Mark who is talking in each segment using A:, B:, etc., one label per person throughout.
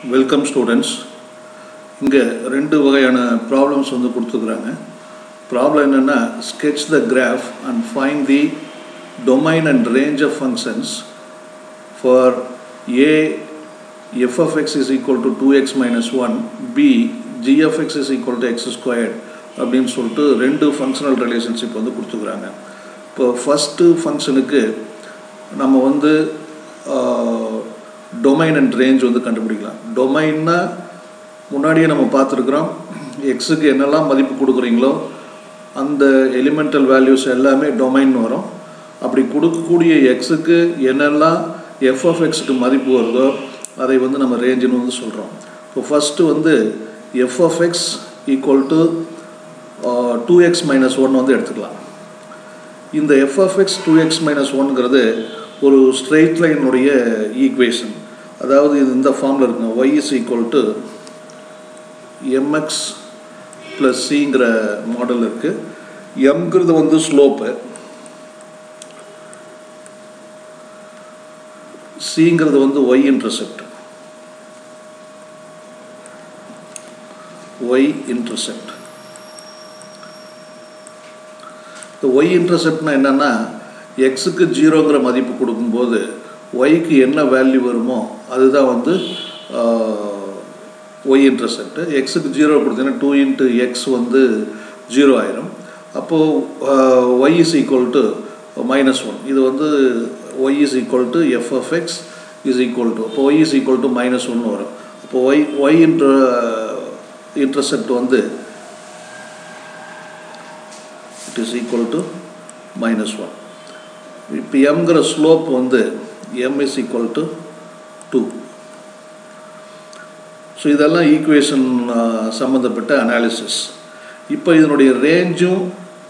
A: Welcome students இங்கே ரெண்டு வகையான ப்ராப்ளம்ஸ் வந்து கொடுத்துருக்குறாங்க ப்ராப்ளம் என்னென்னா sketch the graph and find the domain and range of functions for a f of x is equal to two x minus one b g of x is equal to x squared அப்படின்னு சொல்லிட்டு ரெண்டு functional relationship வந்து கொடுத்துக்கிறாங்க இப்போ first ஃபங்க்ஷனுக்கு நம்ம வந்து domain and range வந்து கண்டுபிடிக்கலாம் டொமைன்னா முன்னாடியே நம்ம பார்த்துருக்குறோம் எக்ஸுக்கு என்னெல்லாம் மதிப்பு கொடுக்குறீங்களோ அந்த எலிமெண்டல் வேல்யூஸ் எல்லாமே டொமைன் வரும் அப்படி கொடுக்கக்கூடிய எக்ஸுக்கு என்னெல்லாம் எஃப் ஆஃப் எக்ஸுக்கு மதிப்பு வருதோ அதை வந்து நம்ம ரேஞ்சுன்னு வந்து சொல்கிறோம் இப்போ ஃபஸ்ட்டு வந்து f of x equal to two x minus one வந்து எடுத்துக்கலாம் இந்த f of x two x minus ஒன்ங்கிறது ஒரு ஸ்ட்ரெயிட் லைனுடைய ஈக்குவேஷன் அதாவது இது இந்த ஃபார்மில் இருக்குங்க y is equal to m x plus சிங்கிற மாடல் இருக்குது எம்ங்கிறது வந்து ஸ்லோப்பு சிங்கிறது வந்து ஒய் இன்டர்செப்ட் ஒய் இன்டர்செப்ட் இந்த ஒய் இன்டர்செப்ட்னா என்னென்னா எக்ஸுக்கு ஜீரோங்கிற மதிப்பு கொடுக்கும்போது ஒய்க்கு என்ன வேல்யூ வருமோ அதுதான் வந்து ஒய் இன்டர்செப்ட் எக்ஸுக்கு ஜீரோ கொடுத்தீங்கன்னா டூ இன்ட்டு எக்ஸ் வந்து ஜீரோ ஆயிரும் அப்போது y is equal to minus one இது வந்து y is equal to f f x is equal to அப்போ y is equal to minus ஒன்று வரும் அப்போ ஒய் ஒய் இன்டர் இன்டர்செப்ட் வந்து it is equal to minus one இப்போ எம்ங்கிற slope வந்து m is equal to two so இதெல்லாம் equation சம்மந்தப்பட்ட அனாலிசிஸ் இப்போ இதனுடைய ரேஞ்சும்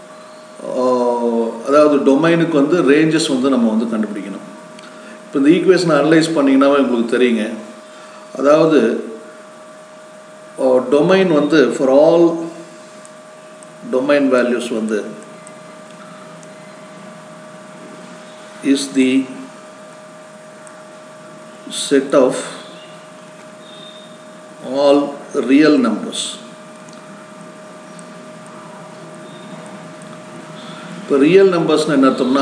A: அதாவது டொமைனுக்கு வந்து ரேஞ்சஸ் வந்து நம்ம வந்து கண்டுபிடிக்கணும் இப்போ இந்த ஈக்குவேஷனை அனலைஸ் பண்ணிங்கன்னாவே உங்களுக்கு தெரியுங்க அதாவது டொமைன் வந்து ஃபார் ஆல் டொமைன் வேல்யூஸ் வந்து is the set of all real numbers இப்போ ரியல் நம்பர்ஸ்னு என்ன அர்த்தம்னா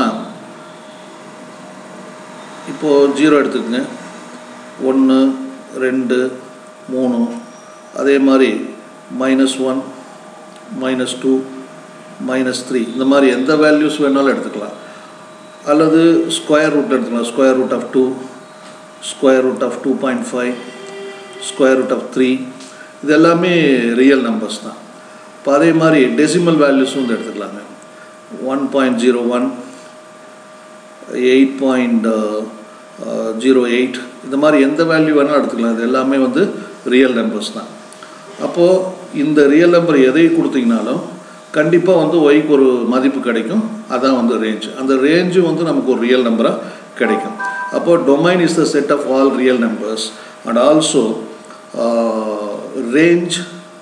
A: இப்போது ஜீரோ எடுத்துக்கோங்க ஒன்று ரெண்டு மூணு அதே மாதிரி minus one minus two minus three இந்த மாதிரி எந்த வேல்யூஸ் வேணாலும் எடுத்துக்கலாம் அல்லது ஸ்கொயர் ரூட் எடுத்துக்கலாம் square root of two square root of two point five square root of three இது எல்லாமே ரியல் நம்பர்ஸ் தான் இப்போ அதே மாதிரி டெசிமல் வேல்யூஸும் வந்து எடுத்துக்கலாங்க one point zero one eight point zero eight இந்த மாதிரி எந்த வேல்யூ வேணாலும் எடுத்துக்கலாம் இது எல்லாமே வந்து ரியல் நம்பர்ஸ் தான் அப்போது இந்த ரியல் நம்பர் எதை கொடுத்தீங்கனாலும் கண்டிப்பாக வந்து ஒய்க்கு ஒரு மதிப்பு கிடைக்கும் அதான் வந்து ரேஞ்ச் அந்த ரேஞ்சும் வந்து நமக்கு ஒரு ரியல் நம்பராக கிடைக்கும் அப்போ domain is the set of all real numbers and also uh, range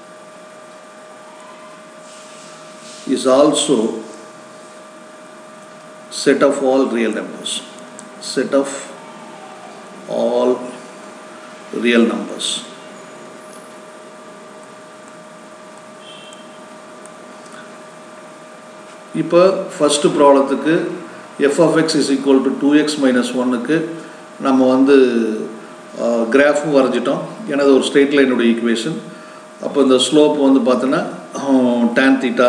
A: is also set of all real numbers set of all real numbers இப்போ ஃபஸ்ட்டு ப்ராப்ளத்துக்கு f of x is equal to two x minus ஒன்னுக்கு நம்ம வந்து கிராஃபும் வரைஞ்சிட்டோம் ஏன்னா அது ஒரு straight லைனுடைய equation அப்போ இந்த ஸ்லோப் வந்து பார்த்தோன்னா tan theta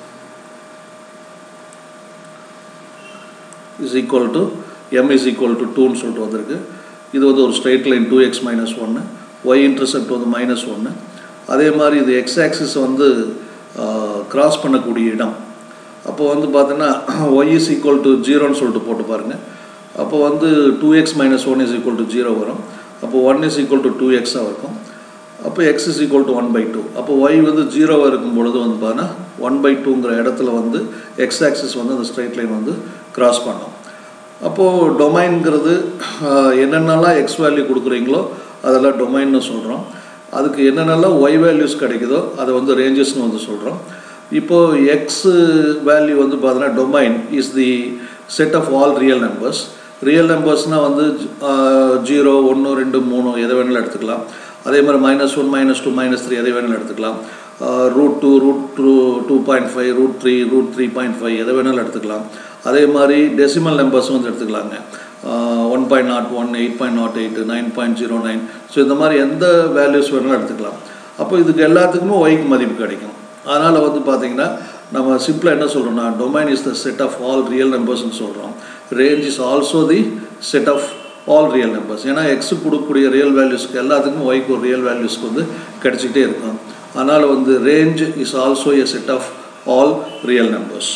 A: is equal to m is equal to டூன்னு சொல்லிட்டு வந்திருக்கு இது வந்து ஒரு straight line two x minus ஒன்று ஒய் இன்டர்செப்ட் வந்து மைனஸ் ஒன்று அதே மாதிரி இது எக்ஸ் ஆக்சிஸ் வந்து கிராஸ் பண்ணக்கூடிய இடம் அப்போ வந்து பார்த்தோன்னா ஒய் இஸ் ஈக்குவல் டு ஜீரோன்னு சொல்லிட்டு போட்டு பாருங்கள் அப்போ வந்து two x minus one is equal to zero வரும் அப்போ one is equal to two எக்ஸாக இருக்கும் அப்போ x is equal to one by two அப்போ ஒய் வந்து ஜீரோவாக இருக்கும் பொழுது வந்து பார்த்தோன்னா ஒன் பை டூங்கிற இடத்துல வந்து எக்ஸ் ஆக்சிஸ் வந்து அந்த ஸ்ட்ரைட் லைன் வந்து கிராஸ் பண்ணோம் அப்போது டொமைன்கிறது என்னென்னலாம் எக்ஸ் வேல்யூ கொடுக்குறீங்களோ அதெல்லாம் டொமைன்னு சொல்கிறோம் அதுக்கு என்னென்னலாம் ஒய் வேல்யூஸ் கிடைக்குதோ அதை வந்து ரேஞ்சஸ்னு வந்து சொல்கிறோம் இப்போது எக்ஸ் வேல்யூ வந்து பார்த்தோன்னா domain is the set of all real numbers real நம்பர்ஸ்னால் வந்து ஜீரோ ஒன்று ரெண்டு மூணு எதை வேணாலும் எடுத்துக்கலாம் அதே மாதிரி minus one minus two minus three எதை வேணாலும் எடுத்துக்கலாம் root two root two two point five root three root three point five எதை வேணாலும் எடுத்துக்கலாம் அதே மாதிரி டெசிமல் நம்பர்ஸ் வந்து எடுத்துக்கலாங்க one point nought one eight point nought eight nine point zero nine so இந்த மாதிரி எந்த வேல்யூஸ் வேணாலும் எடுத்துக்கலாம் அப்போ இதுக்கு எல்லாத்துக்குமே ஒய்க்கு மதிப்பு கிடைக்கும் அதனால் வந்து பார்த்தீங்கன்னா நம்ம சிம்பிளாக என்ன சொல்கிறோம்னா domain is the set of all real நம்பர்ஸ்னு சொல்கிறோம் range is also the set of all real numbers ஏன்னா எக்ஸுக்கு கொடுக்கக்கூடிய ரியல் வேல்யூஸ்க்கு எல்லாத்துக்கும் ஒய்க்கு ஒரு ரியல் வேல்யூஸ்க்கு வந்து கிடச்சிக்கிட்டே இருக்கும் அதனால் வந்து range is also a set of all real numbers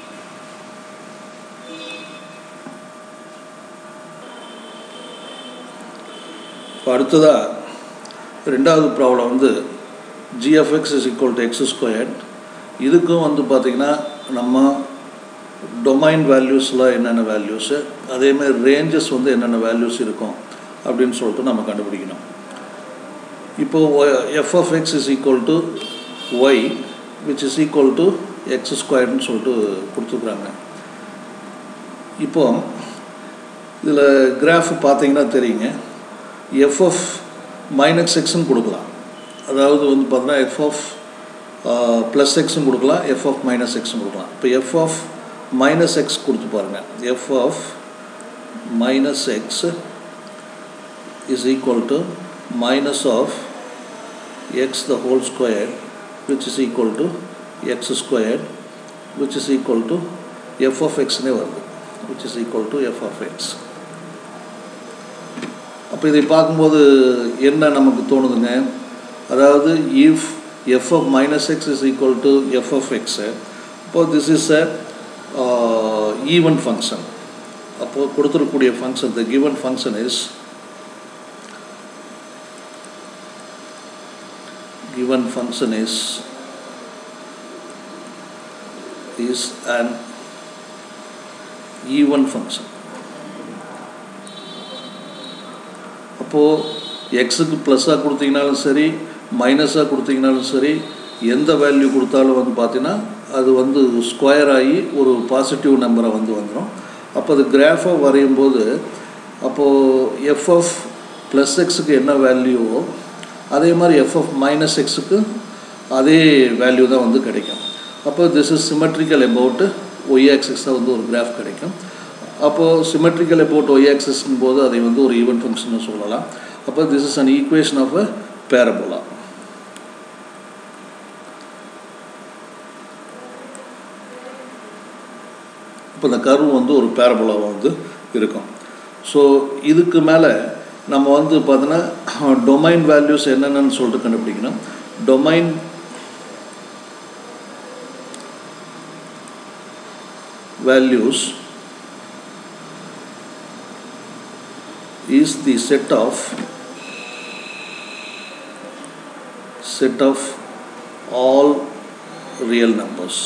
A: இப்போ அடுத்ததாக ரெண்டாவது ப்ராப்ளம் வந்து g of x is equal to x squared இதுக்கும் வந்து பார்த்திங்கன்னா நம்ம டொமைன் வேல்யூஸில் என்னென்ன வேல்யூஸு அதேமாதிரி ரேஞ்சஸ் வந்து என்னென்ன வேல்யூஸ் இருக்கும் அப்படின்னு சொல்லிட்டு நம்ம கண்டுபிடிக்கணும் இப்போது f of x is equal to y which is equal to x ஸ்கொயர்னு சொல்லிட்டு கொடுத்துருக்குறாங்க இப்போ இதில் கிராஃப் பார்த்தீங்கன்னா தெரியுங்க எஃப் ஆஃப் மைனஸ் எக்ஸ்ன்னு கொடுக்கலாம் அதாவது வந்து பார்த்தீங்கன்னா எஃப் ஆஃப் ப்ளஸ் எக்ஸும் கொடுக்கலாம் எஃப் ஆஃப் மைனஸ் எக்ஸும் கொடுக்கலாம் இப்போ எஃப் ஆஃப் மைனஸ் எக்ஸ் கொடுத்து பாருங்கள் f of minus x is equal to minus of x the whole square which is equal to x square which is equal to f of எக்ஸ்னே வருது which is equal to f of x அப்போ இதை பார்க்கும்போது என்ன நமக்கு தோணுதுங்க அதாவது if f of minus x is equal to f of x அப்போது this is a even function அப்போது கொடுத்துருக்கக்கூடிய function the given function is given function is is an even function அப்போது எக்ஸுக்கு ப்ளஸ்ஸாக கொடுத்தீங்கனாலும் சரி மைனஸாக கொடுத்தீங்கனாலும் சரி எந்த வேல்யூ கொடுத்தாலும் வந்து பார்த்தீங்கன்னா அது வந்து ஸ்கொயர் ஆகி ஒரு பாசிட்டிவ் நம்பரை வந்து வந்துடும் அப்போ அது கிராஃபாக வரையும் போது அப்போது எஃப் ஆஃப் ப்ளஸ் எக்ஸுக்கு என்ன வேல்யூவோ அதே மாதிரி எஃப் ஆஃப் மைனஸ் எக்ஸுக்கு அதே வேல்யூ தான் வந்து கிடைக்கும் அப்போ this is symmetrical about y ஆக்சிஸாக வந்து ஒரு கிராஃப் கிடைக்கும் அப்போது சிமெட்ரிக்கல் அபவுட் ஒய் ஆக்சிஸ்ங்கும் போது அதை வந்து ஒரு ஈவன் ஃபங்க்ஷன் சொல்லலாம் அப்போ this is an equation of a parabola இப்போ இந்த கர்வ் வந்து ஒரு பேரபோலாவாக வந்து இருக்கும் ஸோ இதுக்கு மேலே நம்ம வந்து பார்த்தோன்னா டொமைன் வேல்யூஸ் என்னென்னு சொல்லிட்டு கண்டுபிடிக்கணும் domain values is the set of set of all real numbers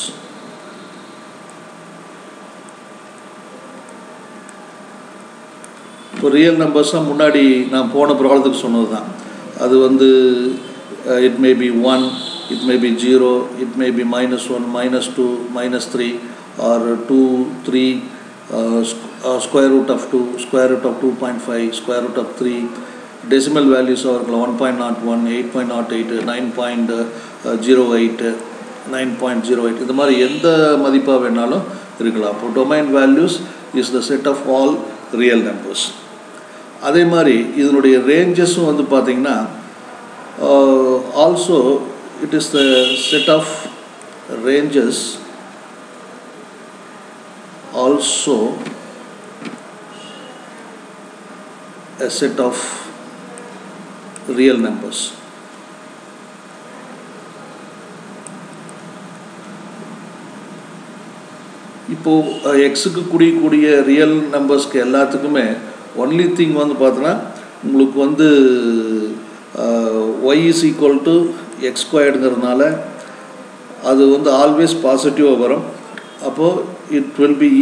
A: இப்போ ரியல் நம்பர்ஸாக முன்னாடி நான் போன ப்ராப்ளத்துக்கு சொன்னது தான் அது வந்து it may be one it may be zero it may be minus one minus two minus three or two three square root of two square root of two point five square root of three decimal வேல்யூஸாக இருக்கலாம் one point nought one eight point nought eight nine point zero eight nine point zero eight இந்த மாதிரி எந்த மதிப்பாக வேணாலும் இருக்கலாம் அப்போ domain values is the set of all real numbers அதே மாதிரி இதனுடைய ரேஞ்சஸும் வந்து பார்த்திங்கன்னா also it is the set of ranges also a set of real numbers. இப்போது எக்ஸுக்கு கூடியக்கூடிய ரியல் நம்பர்ஸ்க்கு எல்லாத்துக்குமே ஒன்லி திங் வந்து பார்த்தோன்னா உங்களுக்கு வந்து y is equal to x ஸ்கொயர்டுங்கிறதுனால அது வந்து ஆல்வேஸ் பாசிட்டிவாக வரும் அப்போது it will be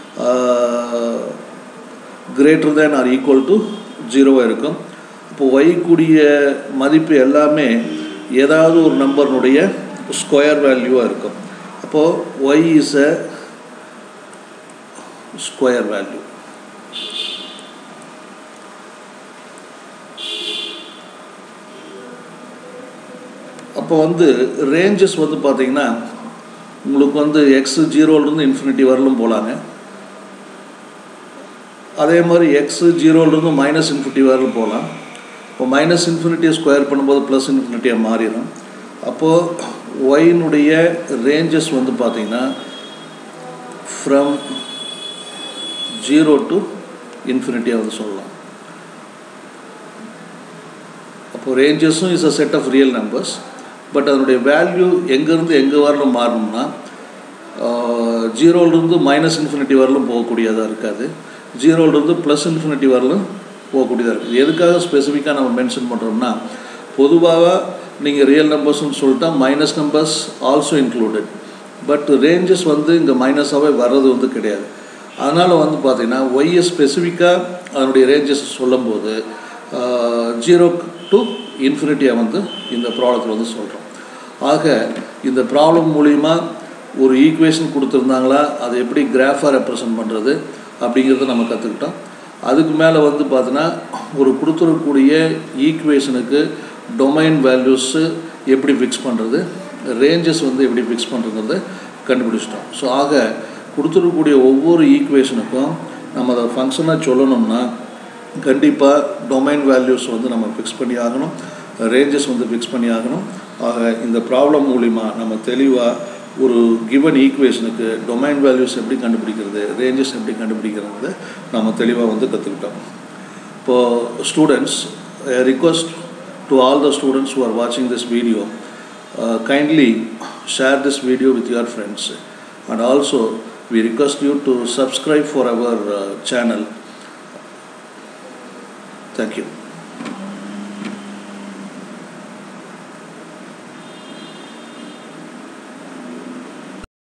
A: greater than or equal to ஜீரோவாக இருக்கும் இப்போ ஒய் கூடிய மதிப்பு எல்லாமே ஏதாவது ஒரு நம்பர்னுடைய ஸ்கொயர் வேல்யூவாக இருக்கும் அப்போது y is a square value அப்போ வந்து ரேஞ்சஸ் வந்து பார்த்தீங்கன்னா உங்களுக்கு வந்து எக்ஸ் ஜீரோலேருந்து இன்ஃபினிட்டி வரலும் போகலாங்க அதே மாதிரி எக்ஸு ஜீரோலேருந்து மைனஸ் இன்ஃபினிட்டி வரலும் போகலாம் இப்போ மைனஸ் இன்ஃபினிட்டியை ஸ்கொயர் பண்ணும்போது ப்ளஸ் இன்ஃபினிட்டியாக மாறிடும் அப்போது ஒயினுடைய ரேஞ்சஸ் வந்து பார்த்தீங்கன்னா ஃப்ரம் ஜீரோ டு இன்ஃபினிட்டியாக வந்து சொல்லலாம் அப்போ ரேஞ்சஸும் is a set of real numbers but அதனுடைய வேல்யூ எங்கேருந்து எங்கே வரலும் மாறணும்னா ஜீரோலேருந்து மைனஸ் இன்ஃபினிட்டி வரலும் போகக்கூடியதாக இருக்காது ஜீரோலேருந்து ப்ளஸ் இன்ஃபினிட்டி வரலும் போகக்கூடியதாக இருக்குது எதுக்காக ஸ்பெசிஃபிக்காக நம்ம மென்ஷன் பண்ணுறோம்னா பொதுவாக நீங்கள் ரியல் நம்பர்ஸ்னு சொல்லிட்டா minus numbers also included but ranges வந்து இங்கே மைனஸாகவே வர்றது வந்து கிடையாது அதனால் வந்து பார்த்திங்கன்னா ஒய்யை ஸ்பெசிஃபிக்காக அதனுடைய ரேஞ்சஸ் சொல்லும்போது ஜீரோ டு இன்ஃபினிட்டியாக வந்து இந்த ப்ராப்ளத்தில் வந்து சொல்கிறோம் ஆக இந்த ப்ராப்ளம் மூலிமா ஒரு ஈக்குவேஷன் கொடுத்துருந்தாங்களா அதை எப்படி கிராஃபாக ரெப்ரசன்ட் பண்ணுறது அப்படிங்கிறத நம்ம கற்றுக்கிட்டோம் அதுக்கு மேலே வந்து பார்த்தோன்னா ஒரு கொடுத்துருக்கக்கூடிய ஈக்குவேஷனுக்கு டொமைன் வேல்யூஸு எப்படி ஃபிக்ஸ் பண்ணுறது ரேஞ்சஸ் வந்து எப்படி ஃபிக்ஸ் பண்ணுறதுங்கிறத கண்டுபிடிச்சிட்டோம் ஸோ ஆக கொடுத்துருக்கக்கூடிய ஒவ்வொரு ஈக்குவேஷனுக்கும் நம்ம அதை ஃபங்க்ஷனாக சொல்லணும்னா கண்டிப்பாக டொமைன் வேல்யூஸ் வந்து நம்ம ஃபிக்ஸ் பண்ணி ஆகணும் ரேஞ்சஸ் வந்து ஃபிக்ஸ் பண்ணி ஆகணும் ஆக இந்த ப்ராப்ளம் மூலிமா நம்ம தெளிவாக ஒரு கிவன் ஈக்குவேஷனுக்கு டொமைன் வேல்யூஸ் எப்படி கண்டுபிடிக்கிறது ரேஞ்சஸ் எப்படி கண்டுபிடிக்கிறது நம்ம தெளிவாக வந்து கற்றுக்கிட்டோம் இப்போது students request to all the students who are watching this video uh, kindly share this video with your friends and also we request you to subscribe for our uh, channel thank you